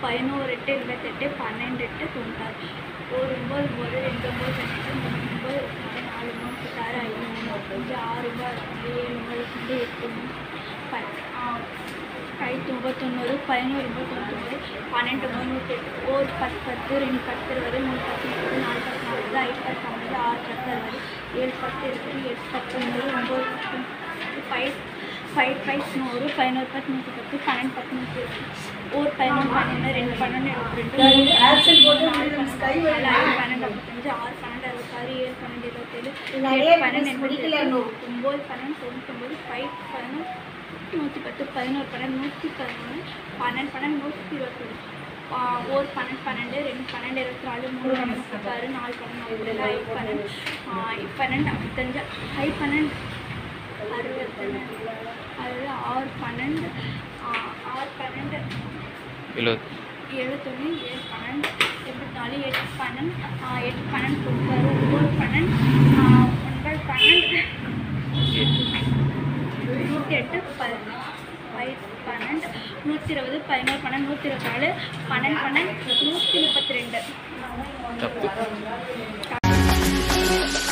பதினோரு எட்டு எண்பத்தெட்டு பன்னெண்டு எட்டு தொண்ணூத்தாறு ஒரு ஒம்பது ஒம்பது ரெண்டு ஒம்பது ரெண்டு மூணு ஒம்பது நாலு நாலு மூணு முப்பத்தாறு ஐந்து மூணு முப்பத்தஞ்சு ஆறு ஒம்பது ரெண்டு ஏழு ஒம்பது ரெண்டு எட்டு மூணு பத் ஐந்து ஒம்பது தொண்ணூறு பதினோரு ஒம்பது தொண்ணூத்தொம்பது பன்னெண்டு ஒம்பது நூற்றி எட்டு ஒரு பத்து பத்து ரெண்டு பத்து இருபது மூணு பத்து முப்பது நாலு பத்து நாற்பது ஐந்து பத்து ஐம்பது ஆறு பத்து அறுபது ஏழு பத்து இருபது எட்டு பத்தொம்பது ஒம்பது பத்து ஃபைவ் ஃபைவ் ஃபைவ் நூறு பதினோரு பத்து நூற்றி பத்து பன்னெண்டு பத்து நூற்றி இருபது ஒரு பதினொன்று பன்னெண்டு ரெண்டு பன்னெண்டு எழுபத்தி ரெண்டு ஆப்சென்ட் போட்டு நாலு விடுங்க, ஸ்கை பன்னெண்டு வருது. நாலு பன்னெண்டு ஐம்பத்தஞ்சு ஆறு பன்னெண்டு அறுபத்தாறு ஏழு பன்னெண்டு இருபத்தேழு நிறைய எட்டு பன்னெண்டு miss எண்பத்தி படிக்கல எட்டு இன்னும். ஒம்பது பன்னெண்டு தொண்ணூத்தொம்பது ஃபைவ் பதினொன்று நூற்றி பத்து பதினோரு பன்னெண்டு நூற்றி பதினொன்று பன்னெண்டு பன்னெண்டு நூற்றி இருபத்தொன்று ஒரு பன்னெண்டு பன்னெண்டு ரெண்டு பன்னெண்டு இருபத்தி நாலு மூணு பன்னெண்டு முப்பத்தாறு நாலு பன்னெண்டு நாற்பது ஐదు பன்னெண்டு ஆ, பன்னெண்டு ஐம்பத்தஞ்சு ஐ பன்னெண்டு அறுபத்தொன்று அறுபது ஆறு பன்னெண்டு ஆ, ஆறு பன்னெண்டு எழுபது எழுபத்தொன்று ஏழு பன்னெண்டு எண்பத்தி நாலு எட்டு பன்னெண்டு ஆ, எட்டு பன்னெண்டு தொண்ணூறு ஒம்பது பன்னெண்டு ஆ, ஒன்பது பன்னெண்டு நூற்றி எட்டு பதினொன்று பன்னெண்டு நூற்றி இருபது பதினோரு பன்னெண்டு நூற்றி இருபத்தி நாலு பன்னெண்டு பன்னெண்டு நூற்றி முப்பத்தி ரெண்டு தப்பு